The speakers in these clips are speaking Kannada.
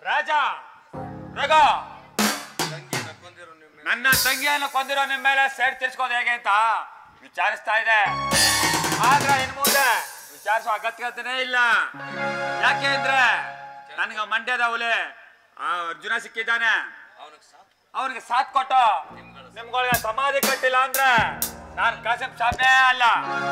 ರಾಜ ರಗ ನನ್ನ ತಂಗಿಯನ್ನು ಕೊಂದಿರೋ ನಿಮ್ಮ ಮೇಲೆ ಸೈಡ್ ತಿರ್ಸ್ಕೋದು ಹೇಗೆ ಅಂತ ವಿಚಾರಿಸ್ತಾ ಇದೆ ಆದ್ರೆ ಇನ್ ಮುಂದೆ ವಿಚಾರಿಸೋ ಅಗತ್ಯತೆನೇ ಇಲ್ಲ ಯಾಕೆ ಅಂದ್ರೆ ನನಗೆ ಮಂಡ್ಯದ ಹುಲಿ ಆ ಅರ್ಜುನ ಸಿಕ್ಕಿದ್ದಾನೆ ಅವನಿಗೆ ಸಾಥ್ ಕೊಟ್ಟು ನಿಮ್ಗಳಿಗೆ ಸಮಾಧಿ ಕಟ್ಟಿಲ್ಲ ಅಂದ್ರೆ ನಾನು ಕಾಸಿಂ ಸಾಬ್ನೇ ಅಲ್ಲ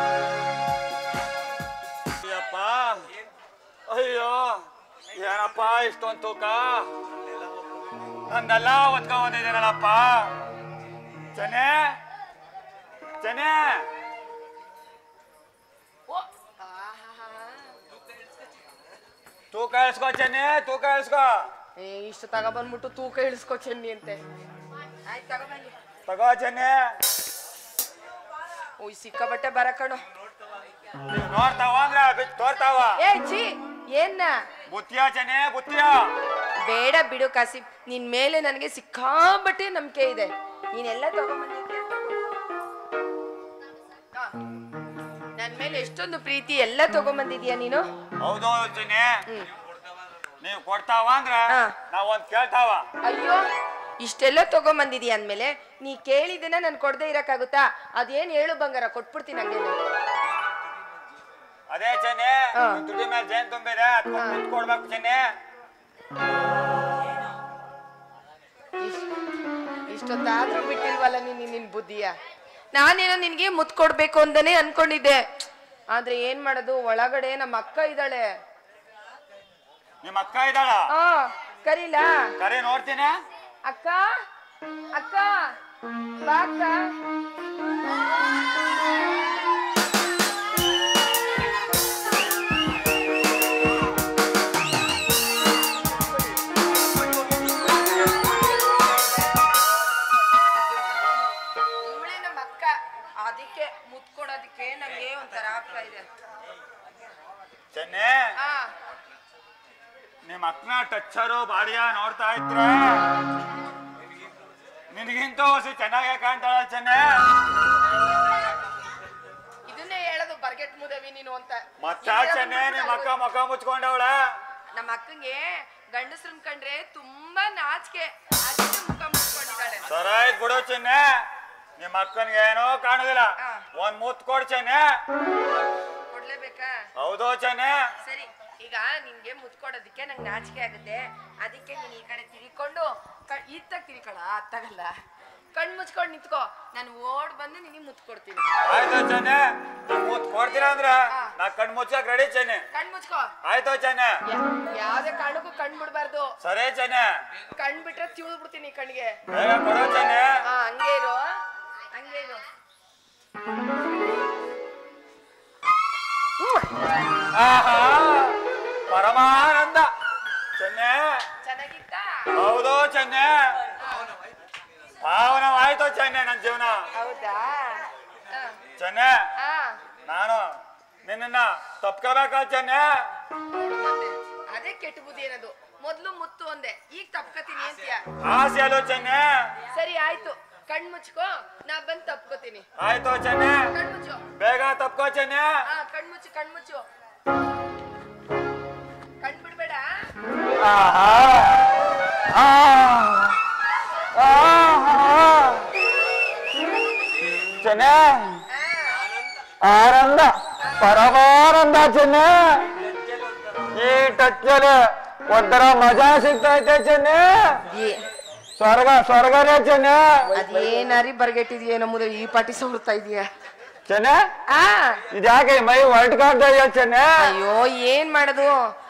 ಅಯ್ಯಪ್ಪ ಅಯ್ಯೋ ಏನಪ್ಪ ಇಷ್ಟೊಂದು ತೂಕ ನಂದೆಲ್ಲ ಒತ್ಕೊಂಡ್ ಬಂದಿದ್ದೀನಲ್ಲಪ್ಪ ಚೆನ್ನೆ ಚೆನ್ನೆ ತೂಕ ಇಳಿಸ್ಕೋ ಚೆನ್ನೆ ತೂಕ ಇಳಿಸ್ಕೋ ಏ ಇಷ್ಟು ತಗೊಬಂದ್ಬಿಟ್ಟು ತೂಕ ಇಳಿಸ್ಕೊ ಚೆನ್ನಿ ಅಂತೆ ಆಯ್ತು ತಗೊಬನ್ನಿ ತಗೋ ಚೆನ್ನೆ ಓಯ್ ಸಿಕ್ಕಾಬಟ್ಟೆ ಬರ ಕಣೋ ನೀವ್ ನೋಡ್ತಾವ ಅಂದ್ರೆ ಬಿಟ್ಟು ತೋರ್ತಾವ ಏ ಛೀ ಏನ್ನ ಬುತ್ತಿಯ ಚೆನ್ನೆ ಬುತ್ತಿಯ ಬೇಡ ಬಿಡು ಕಾಸಿಫ್ ನಿನ್ ಮೇಲೆ ನನಗೆ ಸಿಕ್ಕಾಬಟ್ಟೆ ನಂಬಿಕೆ ಇದೆ ನೀನೆಲ್ಲ ತಗೊಂಬಂದಿದ್ಯಾ ಆ, ನನ್ ಮೇಲೆ ಎಷ್ಟೊಂದು ಪ್ರೀತಿ ಎಲ್ಲ ತಗೊಂಬಂದಿದ್ಯಾ ನೀನು ಹೌದು ಚೆನ್ನೆ ಹ್ಮ್. ನೀವ್ ಕೊಡ್ತಾವ ಅಂದ್ರ ಹಾ. ನಾವ್ ಒಂದ್ ಕೇಳ್ತಾವ ಅಯ್ಯೋ ಇಷ್ಟೆಲ್ಲ ತಗೊಂಬಂದಿದ್ಯಾ ಅಂದ್ಮೇಲೆ ನೀ ಕೇಳಿದ್ದನ್ನ ನಾನು ಕೊಡದೆ ಇರಕ್ಕಾಗುತ್ತಾ ಅದೇನ್ ಹೇಳು ಬಂಗಾರ ಕೊಟ್ಬಿಡ್ತೀನಿ ಹಂಗೆ ಅದೇ ಚೆನ್ನೆ ಹಾ. ದುಡ್ಡಿ ಮೇಲೆ ಜೇನ್ ತುಂಬಿದೆ ಅದ್ ಕೊಟ್ಟು ಕೊಡ್ಬೇಕು ಚೆನ್ನೆ ಇಷ್ಟೊತ್ತಾದ್ರೂ ಬಿಟ್ಟಿಲ್ವಲ್ಲ ನೀನು ನಿನ್ ಬುದ್ಧಿಯ ನಾನೇನೋ ನಿನ್ಗೆ ಮುತ್ ಕೊಡ್ಬೇಕು ಅಂತಾನೆ ಅನ್ಕೊಂಡಿದ್ದೆ ಆದ್ರೆ ಏನ್ ಮಾಡೋದು ಒಳಗಡೆ ನಮ್ಮ ಅಕ್ಕ ಇದ್ದಾಳೆ ನಿಮ್ ಅಕ್ಕ ಇದ್ದಾಳ ಆ ಕರೀಲಾ ಕರೆ ನೋಡ್ತೀನಿ ಅಕ್ಕ ಅಕ್ಕ ಬಾ ಅಕ್ಕ ಇವಳೇ ನಮ್ಮ ಅಕ್ಕ ಅದಕ್ಕೆ ಮುತ್ ಕೊಡೋದಕ್ಕೆ ನಂಗೆ ಒಂಥರ ಆಗ್ತಾ ಇದೆ ಚೆನ್ನೆ ಆ ನಿಮ್ ಅಕ್ಕನ ಟಚ್ಚರು ಬಾಡಿಯ ನೋಡ್ತಾ ಇದ್ರೆ ನಿನಗಿಂತ ಹೊಸಿ ಚೆನ್ನಾಗೇ ಕಾಣ್ತಾಳ ಚೆನ್ನೆ ಇದನ್ನೇ ಹೇಳೋದು ಬರ್ಗೆಟ್ ಮುದವಿ ನೀನು ಅಂತ ಮತ್ತ ಚೆನ್ನೆ ನಿಮ್ ಅಕ್ಕ ಮುಖ ಮುಚ್ಕೊಂಡವಳ ನಮ್ಮ ಅಕ್ಕಂಗೆ ಗಂಡಸ್ರನ್ ಕಂಡ್ರೆ ತುಂಬಾ ನಾಚಿಕೆ ಅದಕ್ಕೆ ಮುಖ ಮುಚ್ಕೊಂಡಿದ್ದಾಳೆ ಸರಾಯ್ತ್ ಬಿಡು ಚೆನ್ನೆ ನಿಮ್ ಅಕ್ಕನ್ಗೆ ಏನೋ ಕಾಣುದಿಲ್ಲ ಹಾ. ಒಂದ್ ಮುತ್ ಕೊಡ್ ಚೆನ್ನೆ ಕೊಡ್ಲೇಬೇಕಾ ಹೌದು ಚೆನ್ನೆ ಸರಿ ಈಗ ನಿನ್ಗೆ ಮುತ್ಕೊಡೋದಕ್ಕೆ ನಂಗೆ ನಾಚಿಕೆ ಆಗುತ್ತೆ ಅದಕ್ಕೆ ನೀನ್ ಈ ಕಡೆ ತಿರ್ಕೊಂಡು ಕ- ಇತ್ತಾಗ ತಿರ್ಕೊಳ ಅತ್ತಾಗಲ್ಲ ಕಣ್ ಮುಚ್ಕೊಂಡು ನಿಂತ್ಕೋ ನಾನು ಓಡ್ ಬಂದು ನಿನಗೆ ಮುತ್ ಕೊಡ್ತೀನಿ ಆಯ್ತು ಚೆನ್ನೆ ನೀವ್ ಮುತ್ ಕೊಡ್ತೀರಾ ಅಂದ್ರ ಹಾ. ನಾ ಕಣ್ ಮುಚ್ಚಕ್ ರೆಡಿ ಚೆನ್ನೆ ಕಣ್ ಮುಚ್ಕೋ ಆಯ್ತು ಚೆನ್ನೆ ಯಾ- ಯಾವ್ದೇ ಕಾರಣಕ್ಕೂ ಕಣ್ ಬಿಡ್ಬಾರ್ದು ಸರಿ ಚೆನ್ನೆ ಕಣ್ ಬಿಟ್ರೆ ತಿಳ್ದು ಬಿಡ್ತೀನಿ ಕಣ್ಣಿಗೆ ಬೇಗ ಕೊಡೋ ಚೆನ್ನೆ ಹಾ ಹಂಗೆ ಇರು ಹಂಗೆ ಇರು ಆಹಾ ಪರಮಾನಂದ ಚೆನ್ನೆ ಚೆನ್ನಾಗಿತ್ತ ಹೌದು ಚೆನ್ನೆ ಪಾವನವಾಯ್ತು ಚೆನ್ನೆ ನನ್ನ ಜೀವನ ಹೌದಾ ಹ. ಚೆನ್ನೆ ಆ, ನಾನು ನಿನ್ನ ತಪ್ಕೋಬೇಕ ಚೆನ್ನೆ ನೋಡು ಮತ್ತೆ ಅದೇ ಕೆಟ್ಟ ಬುದ್ಧಿ ಏನದು ಮೊದ್ಲು ಮುತ್ತು ಅಂದೆ ಈಗ ತಪ್ಕೋತೀನಿ ಅಂತೀಯ ಆಸೆ ಅಲ್ಲೋ ಚೆನ್ನೆ ಸರಿ ಆಯ್ತು ಕಣ್ ಮುಚ್ಕೋ ನಾ ಬಂದ್ ತಪ್ಕೋತೀನಿ ಆಯ್ತು ಚೆನ್ನೆ ಕಣ್ ಮುಚ್ಚು ಬೇಗ ತಪ್ಕೋ ಚೆನ್ನೆ ಹಾ ಕಣ್ ಮುಚ್ಚು ಕಣ್ ಮುಚ್ಚು ಕಣ್ ಬಿಡ್ಬೇಡ ಆಹಾ ಆ ಆಹಾ ಚೆನ್ನೆ ಆ, ಆನಂದ ಪರಮಾನಂದ ಚೆನ್ನೆ ಈ ಟಚ್ಚಲ್ಲಿ ಒಂಥರ ಮಜಾ ಸಿಗ್ತೈತೆ ಚೆನ್ನೆ ಏ- ಸ್ವರ್ಗ ಸ್ವರ್ಗನೇ ಚೆನ್ನೆ ಅದೇನಾರಿ ಬರ್ಗೆಟ್ಟಿದ್ಯಾ ನಮ್ಮದು ಈ ಪಾಟಿ ಸೋರ್ತಾ ಇದೀಯ ಚೆನ್ನೆ ಆ ಇದ್ಯಾಕೆ ಮೈ ವರ್ಲ್ಡ್ ಕಾಡ್ತಾ ಇದೆಯಾ ಚೆನ್ನೆ ಅಯ್ಯೋ ಏನ್ ಮಾಡೋದು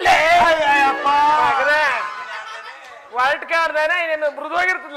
ವರ್ಲ್ಡ್ ಕಾರ್ಡ್ದೇನೆ ಇನ್ನೇನು ಮೃದುವಾಗಿರ್ತಲ್ಲ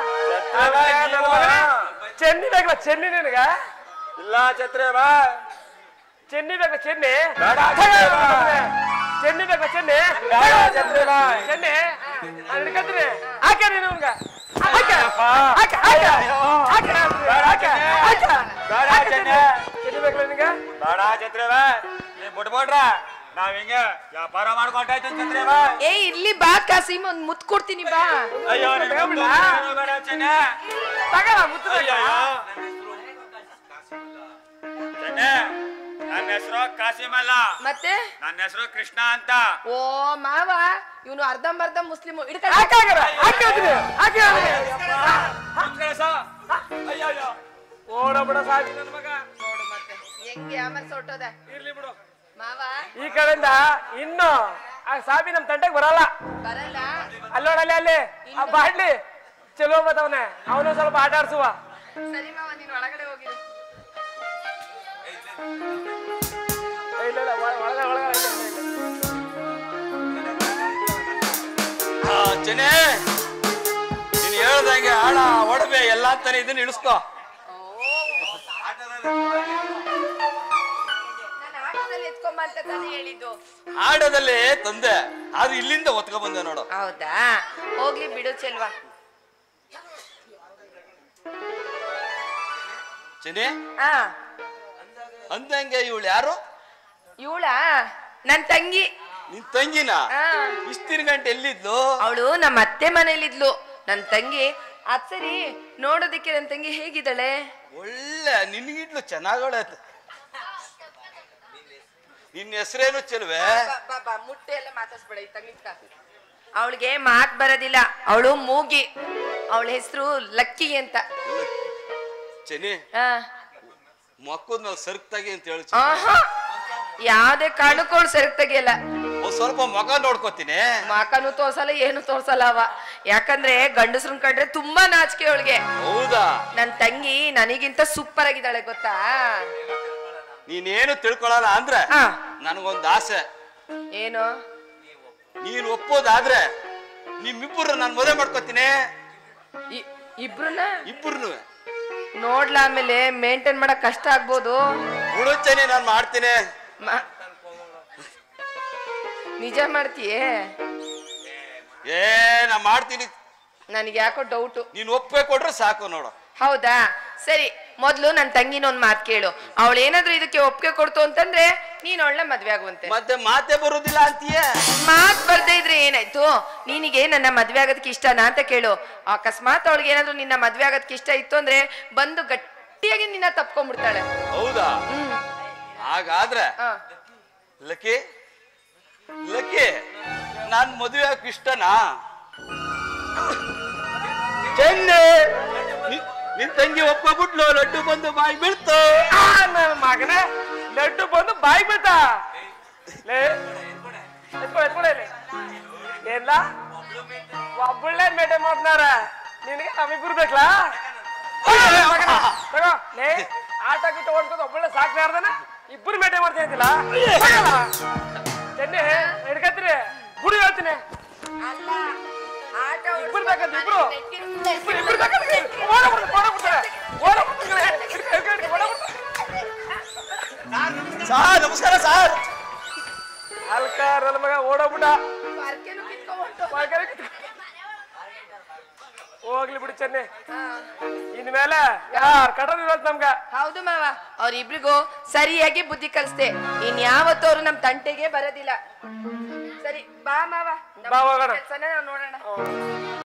ಚೆನ್ನಿ ಬೇಕಲ್ಲ ಚೆನ್ನಿ ನಿನಗ ಇಲ್ಲ ಛತ್ರಿ ಬಾ ಚೆನ್ನಿ ಬೇಕಾ ಚೆನ್ನಿ ಬೇಡ ಛತ್ರಿ ಬಾ. ಚೆನ್ನಿ ಬೇಕಾ ಚೆನ್ನಿ ಬೇಡ ಛತ್ರಿ ಬಾ. ಚೆನ್ನಿ ನಾನು ಹಿಡ್ಕತ್ತೀನಿ ಹಾಕ ನೀನು ಅವ್ನ್ಗ. ಹಾಕ. ಅಪ್ಪ. ಹಾಕ, ಹಾಕ. ಅಯ್ಯೋ. ಹಾಕ. ಬೇಡ ಹಾಕ. ಚೆನ್ನಿ. ಹಾಕ. ಬೇಡ ಹಾಕ ಚೆನ್ನಿ. ಚೆನ್ನಿ ಬೇಕಲ್ಲ ನಿನಗ ಬೇಡ ಛತ್ರಿ ಬಾ ನೀ ಬಿಟ್ಬಿಡ್ರ ನಾವ್ ಹಿಂಗೆ ವ್ಯಾಪಾರ ಮಾಡ್ಕೊಂಡಾಯ್ತು ಛತ್ರಿ ಬಾ ಏ ಇಲ್ಲಿ ಬಾ ಕಾಸಿಮ್ ಒಂದ್ ಮುತ್ ಕೊಡ್ತೀನಿ ಬಾ ಅಯ್ಯೋ ನಿಮ್ಗೆ ತಗೊಂಬಿಡ್ಲಾ? ಏನು ಬೇಡ ಚೆನ್ನೆ ತಗೋ ಮುತ್ತು ಬೇಕಾ? ಅಯ್ಯಯ್ಯೋ. ಚೆನ್ನೆ ನನ್ನ ಹೆಸರು ಕಾಸಿಮ್ ಅಲ್ಲ ಮತ್ತೆ ನನ್ನ ಹೆಸರು ಕೃಷ್ಣ ಅಂತ ಓ ಮಾವ ಇವನು ಅರ್ಧಂಬರ್ಧ ಮುಸ್ಲಿಮು ಹಿಡ್ಕೊಂಡು ಹಾಕಾಗರ ಹಾಕಿ ಹೋಗ್ತೀನಿ ಹಾಕಿ ಹೋಗ್ತೀನಿ ಅಯ್ಯೋ ಅಯ್ಯೋ ಓಡ ಬಿಡ ಸಾಬಿ ನನ್ನ ಮಗ ನೋಡು ಮತ್ತೆ ಹೆಂಗೆ ಆಮೇಲೆ ಸೊಟ್ಟೋದ ಇರ್ಲಿ ಬಿಡು ಮಾವ ಈ ಕಡೆಯಿಂದ ಇನ್ನು ಆ ಸಾಬಿ ನಮ್ ತಂಟೆಗೆ ಬರಲ್ಲ ಬರಲ್ಲ ಅಲ್ಲೋಡಲ್ಲಿ ಅಲ್ಲಿ ಆ ಬಾಡ್ಲಿ ಚಲೋ ಬತ್ತವನೆ ಅವನು ಸ್ವಲ್ಪ ಆಟ ಆಡ್ಸುವ ಸರಿ ಮಾವ ನೀನು ಒಳಗಡೆ ಹೋಗಿರು ಏ, ಇಲ್ಲ ಇಲ್ಲ ಒಳ- ಒಳಗಡೆ ಒಳಗಡೆ ಇಲ್ಲ, ಇಲ್ಲ, ಇಲ್ಲ. ಚೆನ್ನೆ ನೀನು ಹೇಳ್ದಂಗೆ ಆಳ ಒಡವೆ ಎಲ್ಲ ಅಂತಾನೆ ಇದನ್ನ ಇಳಿಸ್ಕೋ ನಾನು ಆಟೋದಲ್ಲಿ ಎತ್ಕೊಂಬ ಅಂತ ತಾನೇ ಹೇಳಿದ್ದು ಆಟೋದಲ್ಲಿ ತಂದೆ ಆದ್ರೆ ಇಲ್ಲಿಂದ ಒತ್ಕೊ ಬಂದೆ ನೋಡು ಹೌದಾ ಹೋಗ್ಲಿ ಬಿಡು ಚೆಲ್ವಾ ಚೆನ್ನಿ ಆ ಅಂದಂಗೆ ಇವಳು ಯಾರು ಇವಳ ನನ್ ತಂಗಿ ನಿನ್ ತಂಗಿನ ಆ ಇಷ್ಟಿನ ಗಂಟೆ ಎಲ್ಲಿದ್ಲು ಅವಳು ನಮ್ಮ ಅತ್ತೆ ಮನೇಲಿದ್ಲು ನನ್ ತಂಗಿ ಅದ್ ಸರಿ ನೋಡೋದಿಕ್ಕೆ ನನ್ ತಂಗಿ ಹೇಗಿದ್ದಾಳೆ ಒಳ್ಳೆ ನಿನ್ಗಿದ್ಲು ಚೆನ್ನಾಗಳೆ ನಿನ್ನ ಹೆಸರೇನು ಚೆಲುವೆ ಮುಟ್ಟೆ ಎಲ್ಲ ಮಾತಾಡ್ಸ್ಬೇಡ ಈ ತಂಗಿಕ ಅವಳಿಗೆ ಮಾತ್ ಬರೋದಿಲ್ಲ ಅವಳು ಮೂಗಿ ಅವಳ ಹೆಸರು ಲಕ್ಕಿ ಅಂತ ಚೆನ್ನಿ ಆ. ಮಕ್ಕದ ಮೇಲೆ ಸರ್ಕ್ತಾಗಿ ಅಂತ ಹೇಳು ಆಹಾ ಯಾವ್ದೇ ಕಾರಣಕ್ಕೂ ಅವಳು ಸೆರಗ್ ತೆಗಿಯಲ್ಲ ಒಂದ್ ಸ್ವಲ್ಪ ಮಗ ನೋಡ್ಕೋತೀನಿ ಮಾಕನು ತೋರ್ಸಲ್ಲ ಏನು ತೋರ್ಸಲ್ಲ ಅವ ಯಾಕಂದ್ರೆ ಗಂಡಸ್ರನ್ ಕಂಡ್ರೆ ತುಂಬಾ ನಾಚಿಕೆ ಅವಳಿಗೆ ಹೌದಾ ನನ್ ತಂಗಿ ನನಗಿಂತ ಸೂಪರ್ ಆಗಿದ್ದಾಳೆ ಗೊತ್ತಾ ನೀನೇನು ತಿಳ್ಕೊಳಲ್ಲ ಅಂದ್ರೆ ಆ ನನಗೊಂದು ಆಸೆ ಏನು ನೀನು ಒಪ್ಪೋದಾದ್ರೆ ನಿಮ್ಮಿಬ್ಬರು ನಾನು ಮದುವೆ ಮಾಡ್ಕೋತೀನಿ ಇ- ಇಬ್ರನ್ನ ಇಬ್ಬರು ನೋಡ್ಲಾ ಆಮೇಲೆ ಮೇಂಟೈನ್ ಮಾಡಕ್ ಕಷ್ಟ ಆಗ್ಬೋದು ಹುಡುಚನೆ ನಾನು ಮಾಡ್ತೀನಿ ಮ- ನಿಜ ಮಾಡ್ತೀಯೇ ಏ ನಾ ಮಾಡ್ತೀನಿ ನನಗೆ ಯಾಕೋ ಡೌಟು ನೀನು ಒಪ್ಪೆ ಕೊಟ್ರೆ ಸಾಕು ನೋಡು ಹೌದಾ ಸರಿ ಮೊದ್ಲು ನನ್ನ ತಂಗಿನ ಒಂದ್ ಮಾತು ಕೇಳು ಅವಳು ಏನಾದ್ರೂ ಇದಕ್ಕೆ ಒಪ್ಪಿಗೆ ಕೊಡ್ತು ಅಂತಂದ್ರೆ ನೀನ್ ಒಳ್ಳೆ ಮದ್ವೆ ಆಗುವಂತೆ ಮತ್ತೆ ಮಾತೆ ಬರುದಿಲ್ಲ ಅಂತೀಯ ಮಾತ್ ಬರ್ದೇ ಇದ್ರೆ ಏನಾಯ್ತು ನಿನಗೆ ನನ್ನ ಮದ್ವೆ ಆಗೋದಕ್ಕೆ ಇಷ್ಟನಾ ಅಂತ ಕೇಳು ಅಕಸ್ಮಾತ್ ಅವಳಿಗೆ ಏನಾದ್ರೂ ನಿನ್ನ ಮದ್ವೆ ಆಗೋದಕ್ಕೆ ಇಷ್ಟ ಇತ್ತು ಅಂದ್ರೆ ಬಂದು ಗಟ್ಟಿಯಾಗಿ ನಿನ್ನ ತಪ್ಕೊಂಡ್ಬಿಡ್ತಾಳೆ ಹೌದಾ ಹ್ಮ್ ಹಾಗಾದ್ರೆ ಆ. ಲಕ್ಕಿ ಲಕ್ಕಿ ನಾನ್ ಮದುವೆ ಆಗಕ್ ಇಷ್ಟನಾ ಚೆನ್ನೆ ನಿ- ನಿನ್ ತಂಗಿ ಒಪ್ಕೊಬಿಟ್ಲು ಲಡ್ಡು ಬಂದು ಬಾಯಿ ಬೀಳ್ತು ಆ, ನನ್ನ ಮಗನೇ ಲಡ್ಡು ಬಂದು ಬಾಯಿ ಬೀಳ್ತ ಲೇ ಎತ್ಕೊ ಎತ್ಕೊಳ ಇಲ್ಲಿ ಎಲ್ಲ ಒಬ್ಬಳೇ ಮೇಟೆ ಮಾಡ್ತಾರ ನಿನಗೆ ನಮ್ಮಿಬ್ರು ಬೇಕಲಾ ತಗೋ ಲೇ ಆಟ ಗಿಟ್ಟ ಓಡ್ಕೊಂಡು ಒಬ್ಬಳೆ ಸಾಕ್ಲಾರ್ದನ ಇಬ್ಬರು ಮೇಟೆ ಮಾಡ್ತಾ ಇದ್ದಿಲ್ಲ ಚೆನ್ನಿ ಹಿಡ್ಕತ್ರಿ ಗುಡಿ ಹೇಳ್ತೀನಿ ಅಲ್ಲ ಆಟ ಇಬ್ರು ಬೇಕಂತ ಇಬ್ರು ಇಬ್ರು ಇಬ್ರು ಬೇಕಂತ ಓಡಬಿಡ್ತಾರೆ ಓಡಬಿಡ್ತಾರೆ ಓಡಬಿಡ್ತಾರೆ ಹಿಡ್ಕ ಹಿಡ್ಕ ಹಿಡ್ಕ ಓಡಬಿಡ್ತಾರೆ ಸಾರ್ ನಮಸ್ಕಾರ ಸಾರ್ ಅಲ್ಕಾರ ನನ್ನ ಮಗ ಓಡೋಗ್ಬಿಟ್ಟ ಪಾರ್ಕೆನು ಕಿತ್ಕೊಂಡ್ಬಿಟ್ಟು. ಮಗನೇ ಕಿತ್ಕೊ- ಹೋಗ್ಲಿ ಬಿಡು ಚೆನ್ನಿ ಹಾ. ಇನ್ಮೇಲೆ ಯಾರ್ ಕಟ್ಟೋದು ಇರೋದು ನಮ್ಗ ಹೌದು ಮಾವ ಅವ್ರಿಬ್ರಿಗೂ ಸರಿಯಾಗಿ ಬುದ್ಧಿ ಕಲಿಸ್ದೆ ಇನ್ಯಾವತ್ತೂ ಅವ್ರು ನಮ್ ತಂಟೆಗೆ ಬರೋದಿಲ್ಲ ಸರಿ ಬಾ ಮಾವ ಬಾ ಹೋಗೋಣ. ಕೆಲಸನ ನಾವು ನೋಡೋಣ